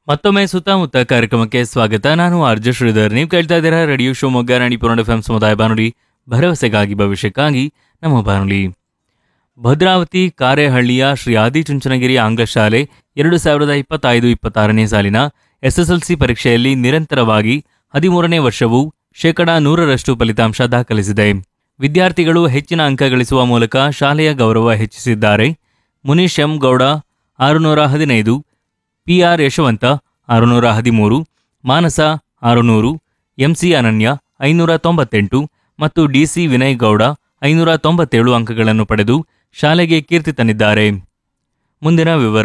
ಮತ್ತೊಮ್ಮೆ ಸುತ್ತಮುತ್ತ ಕಾರ್ಯಕ್ರಮಕ್ಕೆ ಸ್ವಾಗತ ನಾನು ಆರ್ಜ ಶ್ರೀಧರ್ ನೀವು ಕೇಳ್ತಾ ಇದ್ದೀರಾ ರೇಡಿಯೋ ಶಿವಮೊಗ್ಗ ರಾಣಿಪುರ ಎಫ್ ಸಮುದಾಯ ಬಾನುಲಿ ಭರವಸೆಗಾಗಿ ಭವಿಷ್ಯಕ್ಕಾಗಿ ನಮ್ಮ ಬಾನುಲಿ ಭದ್ರಾವತಿ ಕಾರೆಹಳ್ಳಿಯ ಶ್ರೀ ಆದಿಚುಂಚನಗಿರಿ ಆಂಗ್ಲ ಶಾಲೆ ಎರಡು ಸಾವಿರದ ಇಪ್ಪತ್ತೈದು ಇಪ್ಪತ್ತಾರನೇ ಸಾಲಿನ ಎಸ್ಎಸ್ಎಲ್ಸಿ ಪರೀಕ್ಷೆಯಲ್ಲಿ ನಿರಂತರವಾಗಿ ಹದಿಮೂರನೇ ವರ್ಷವೂ ಶೇಕಡಾ ನೂರರಷ್ಟು ಫಲಿತಾಂಶ ದಾಖಲಿಸಿದೆ ವಿದ್ಯಾರ್ಥಿಗಳು ಹೆಚ್ಚಿನ ಅಂಕ ಗಳಿಸುವ ಮೂಲಕ ಶಾಲೆಯ ಗೌರವ ಹೆಚ್ಚಿಸಿದ್ದಾರೆ ಮುನೀಶ್ ಎಂ ಗೌಡ ಆರುನೂರ ಹದಿನೈದು ಪಿಆರ್ ಯಶವಂತ ಆರುನೂರ ಹದಿಮೂರು ಮಾನಸ ಆರುನೂರು ಎಂಸಿ ಅನನ್ಯ ಐನೂರ ತೊಂಬತ್ತೆಂಟು ಮತ್ತು ಡಿಸಿ ವಿನಯ್ ಗೌಡ ಐನೂರ ತೊಂಬತ್ತೇಳು ಅಂಕಗಳನ್ನು ಪಡೆದು ಶಾಲೆಗೆ ಕೀರ್ತಿ ತಂದಿದ್ದಾರೆ ಮುಂದಿನ ವಿವರ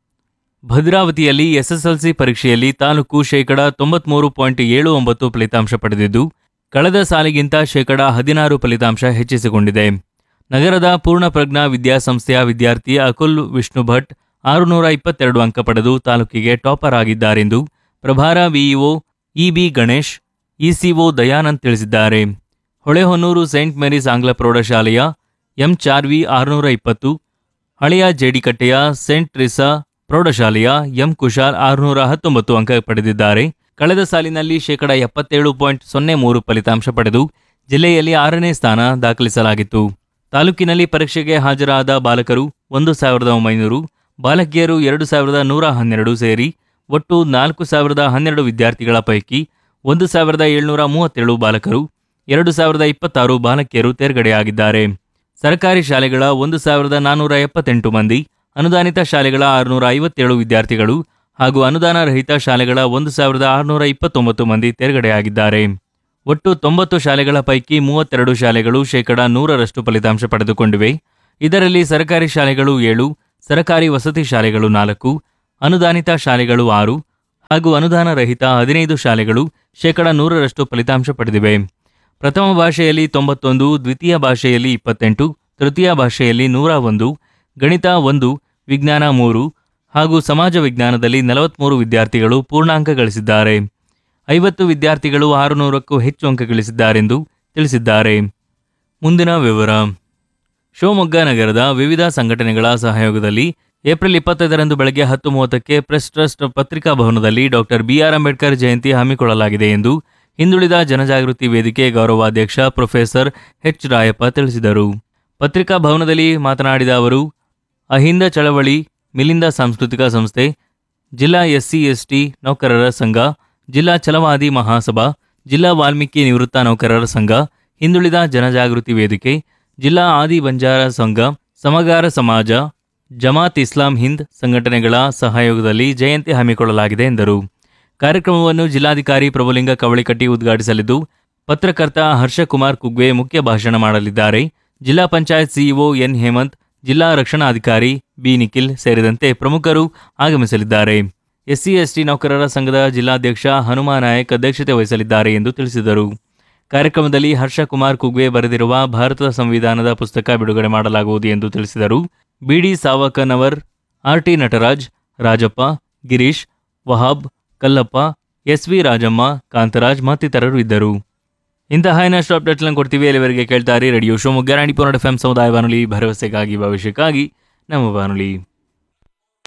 ಭದ್ರಾವತಿಯಲ್ಲಿ ಎಸ್ಎಸ್ಎಲ್ಸಿ ಪರೀಕ್ಷೆಯಲ್ಲಿ ತಾಲೂಕು ಶೇಕಡ ತೊಂಬತ್ಮೂರು ಪಾಯಿಂಟ್ ಏಳು ಒಂಬತ್ತು ಫಲಿತಾಂಶ ಪಡೆದಿದ್ದು ಕಳೆದ ಸಾಲಿಗಿಂತ ಶೇಕಡ ಹದಿನಾರು ಫಲಿತಾಂಶ ಹೆಚ್ಚಿಸಿಕೊಂಡಿದೆ ನಗರದ ಪೂರ್ಣಪ್ರಜ್ಞಾ ವಿದ್ಯಾಸಂಸ್ಥೆಯ ವಿದ್ಯಾರ್ಥಿ ಅಕುಲ್ ವಿಷ್ಣು ಭಟ್ ಆರುನೂರ ಇಪ್ಪತ್ತೆರಡು ಅಂಕ ಪಡೆದು ತಾಲೂಕಿಗೆ ಟಾಪರ್ ಆಗಿದ್ದಾರೆಂದು ಪ್ರಭಾರ VEO EB Ganesh ECO Dayanand ತಿಳಿಸಿದ್ದಾರೆ ಹೊಳೆಹೊನ್ನೂರು ಸೈಂಟ್ ಮೇರೀಸ್ ಆಂಗ್ಲ ಪ್ರೌಢಶಾಲೆಯ ಎಂ ಚಾರ್ವಿ ಆರುನೂರ ಇಪ್ಪತ್ತು ಹಳೆಯ ಜೇಡಿಕಟ್ಟೆಯ ಸೆಂಟ್ ಟ್ರಿಸಾ ಪ್ರೌಢಶಾಲೆಯ ಎಂ ಕುಶಾಲ್ ಆರುನೂರ ಹತ್ತೊಂಬತ್ತು ಅಂಕ ಪಡೆದಿದ್ದಾರೆ ಕಳೆದ ಸಾಲಿನಲ್ಲಿ ಶೇಕಡ ಎಪ್ಪತ್ತೇಳು ಪಾಯಿಂಟ್ ಸೊನ್ನೆ ಮೂರು ಫಲಿತಾಂಶ ಪಡೆದು ಜಿಲ್ಲೆಯಲ್ಲಿ ಆರನೇ ಸ್ಥಾನ ದಾಖಲಿಸಲಾಗಿತ್ತು ತಾಲೂಕಿನಲ್ಲಿ ಪರೀಕ್ಷೆಗೆ ಹಾಜರಾದ ಬಾಲಕರು ಒಂದು ಸಾವಿರದ ಒಂಬೈನೂರು ಬಾಲಕಿಯರು ಎರಡು ಸಾವಿರದ ನೂರ ಹನ್ನೆರಡು ಸೇರಿ ಒಟ್ಟು ನಾಲ್ಕು ಸಾವಿರದ ಹನ್ನೆರಡು ವಿದ್ಯಾರ್ಥಿಗಳ ಪೈಕಿ ಒಂದು ಸಾವಿರದ ಏಳ್ನೂರ ಮೂವತ್ತೇಳು ಬಾಲಕರು ಎರಡು ಸಾವಿರದ ಇಪ್ಪತ್ತಾರು ಬಾಲಕಿಯರು ತೇರ್ಗಡೆಯಾಗಿದ್ದಾರೆ ಸರ್ಕಾರಿ ಶಾಲೆಗಳ ಒಂದು ಸಾವಿರದ ನಾನ್ನೂರ ಎಪ್ಪತ್ತೆಂಟು ಮಂದಿ ಅನುದಾನಿತ ಶಾಲೆಗಳ ಆರುನೂರ ಐವತ್ತೇಳು ವಿದ್ಯಾರ್ಥಿಗಳು ಹಾಗೂ ಅನುದಾನ ರಹಿತ ಶಾಲೆಗಳ ಒಂದು ಸಾವಿರದ ಆರುನೂರ ಇಪ್ಪತ್ತೊಂಬತ್ತು ಮಂದಿ ತೇರ್ಗಡೆಯಾಗಿದ್ದಾರೆ ಒಟ್ಟು ತೊಂಬತ್ತು ಶಾಲೆಗಳ ಪೈಕಿ ಮೂವತ್ತೆರಡು ಶಾಲೆಗಳು ಶೇಕಡ ನೂರರಷ್ಟು ಫಲಿತಾಂಶ ಪಡೆದುಕೊಂಡಿವೆ ಇದರಲ್ಲಿ ಸರ್ಕಾರಿ ಶಾಲೆಗಳು ಏಳು ಸರ್ಕಾರಿ ವಸತಿ ಶಾಲೆಗಳು ನಾಲ್ಕು ಅನುದಾನಿತ ಶಾಲೆಗಳು ಆರು ಹಾಗೂ ಅನುದಾನ ರಹಿತ ಹದಿನೈದು ಶಾಲೆಗಳು ಶೇಕಡ ನೂರರಷ್ಟು ಫಲಿತಾಂಶ ಪಡೆದಿವೆ ಪ್ರಥಮ ಭಾಷೆಯಲ್ಲಿ ತೊಂಬತ್ತೊಂದು ದ್ವಿತೀಯ ಭಾಷೆಯಲ್ಲಿ ಇಪ್ಪತ್ತೆಂಟು ತೃತೀಯ ಭಾಷೆಯಲ್ಲಿ ನೂರ ಒಂದು ಗಣಿತ ಒಂದು ವಿಜ್ಞಾನ ಮೂರು ಹಾಗೂ ಸಮಾಜ ವಿಜ್ಞಾನದಲ್ಲಿ ನಲವತ್ಮೂರು ವಿದ್ಯಾರ್ಥಿಗಳು ಪೂರ್ಣಾಂಕ ಗಳಿಸಿದ್ದಾರೆ ಐವತ್ತು ವಿದ್ಯಾರ್ಥಿಗಳು ಆರುನೂರಕ್ಕೂ ಹೆಚ್ಚು ಅಂಕ ಗಳಿಸಿದ್ದಾರೆಂದು ತಿಳಿಸಿದ್ದಾರೆ ಮುಂದಿನ ವಿವರ ಶಿವಮೊಗ್ಗ ನಗರದ ವಿವಿಧ ಸಂಘಟನೆಗಳ ಸಹಯೋಗದಲ್ಲಿ ಏಪ್ರಿಲ್ ಇಪ್ಪತ್ತೈದರಂದು ಬೆಳಗ್ಗೆ ಹತ್ತು ಮೂವತ್ತಕ್ಕೆ ಪ್ರೆಸ್ ಟ್ರಸ್ಟ್ ಪತ್ರಿಕಾ ಭವನದಲ್ಲಿ ಡಾಕ್ಟರ್ ಬಿಆರ್ ಅಂಬೇಡ್ಕರ್ ಜಯಂತಿ ಹಮ್ಮಿಕೊಳ್ಳಲಾಗಿದೆ ಎಂದು ಹಿಂದುಳಿದ ಜನಜಾಗೃತಿ ವೇದಿಕೆ ಗೌರವಾಧ್ಯಕ್ಷ ಪ್ರೊಫೆಸರ್ ಎಚ್ ರಾಯಪ್ಪ ತಿಳಿಸಿದರು ಪತ್ರಿಕಾ ಭವನದಲ್ಲಿ ಮಾತನಾಡಿದ ಅವರು ಅಹಿಂದ ಚಳವಳಿ ಮಿಲಿಂದ ಸಾಂಸ್ಕೃತಿಕ ಸಂಸ್ಥೆ ಜಿಲ್ಲಾ ಎಸ್ಸಿ ಎಸ್ಟಿ ನೌಕರರ ಸಂಘ ಜಿಲ್ಲಾ ಛಲವಾದಿ ಮಹಾಸಭಾ ಜಿಲ್ಲಾ ವಾಲ್ಮೀಕಿ ನಿವೃತ್ತ ನೌಕರರ ಸಂಘ ಹಿಂದುಳಿದ ಜನಜಾಗೃತಿ ವೇದಿಕೆ ಜಿಲ್ಲಾ ಆದಿ ಬಂಜಾರ ಸಂಘ ಸಮಗಾರ ಸಮಾಜ ಜಮಾತ್ ಇಸ್ಲಾಂ ಹಿಂದ್ ಸಂಘಟನೆಗಳ ಸಹಯೋಗದಲ್ಲಿ ಜಯಂತಿ ಹಮ್ಮಿಕೊಳ್ಳಲಾಗಿದೆ ಎಂದರು ಕಾರ್ಯಕ್ರಮವನ್ನು ಜಿಲ್ಲಾಧಿಕಾರಿ ಪ್ರಭುಲಿಂಗ ಕವಳಿಕಟ್ಟಿ ಉದ್ಘಾಟಿಸಲಿದ್ದು ಪತ್ರಕರ್ತ ಹರ್ಷಕುಮಾರ್ ಕುಗ್ವೆ ಮುಖ್ಯ ಭಾಷಣ ಮಾಡಲಿದ್ದಾರೆ ಜಿಲ್ಲಾ ಪಂಚಾಯತ್ ಸಿಇಒ ಎನ್ ಹೇಮಂತ್ ಜಿಲ್ಲಾ ರಕ್ಷಣಾಧಿಕಾರಿ ಬಿ ನಿಖಿಲ್ ಸೇರಿದಂತೆ ಪ್ರಮುಖರು ಆಗಮಿಸಲಿದ್ದಾರೆ ಎಸ್ಸಿ ಎಸ್ಟಿ ನೌಕರರ ಸಂಘದ ಜಿಲ್ಲಾಧ್ಯಕ್ಷ ಹನುಮಾ ನಾಯಕ್ ಅಧ್ಯಕ್ಷತೆ ವಹಿಸಲಿದ್ದಾರೆ ಎಂದು ತಿಳಿಸಿದರು ಕಾರ್ಯಕ್ರಮದಲ್ಲಿ ಹರ್ಷಕುಮಾರ್ ಕುಗ್ವೆ ಬರೆದಿರುವ ಭಾರತದ ಸಂವಿಧಾನದ ಪುಸ್ತಕ ಬಿಡುಗಡೆ ಮಾಡಲಾಗುವುದು ಎಂದು ತಿಳಿಸಿದರು BD Savakanavar RT Nataraj Rajappa Girish Wahab Kallappa SV Rajamma Kantaraj ಮತ್ತಿತರರು ಇದ್ದರು ಇಂತಹ ಇನ್ನಷ್ಟು ಅಪ್ಡೇಟ್ಗಳನ್ನು ಕೊಡ್ತೀವಿ ಅಲ್ಲಿವರೆಗೆ ಕೇಳ್ತಾರೆ radio Shivamogga Ranipura F M ಸಮುದಾಯ ಬಾನುಲಿ ಭರವಸೆಗಾಗಿ ಭವಿಷ್ಯಕ್ಕಾಗಿ ನಮ್ಮ ಬಾನುಲಿ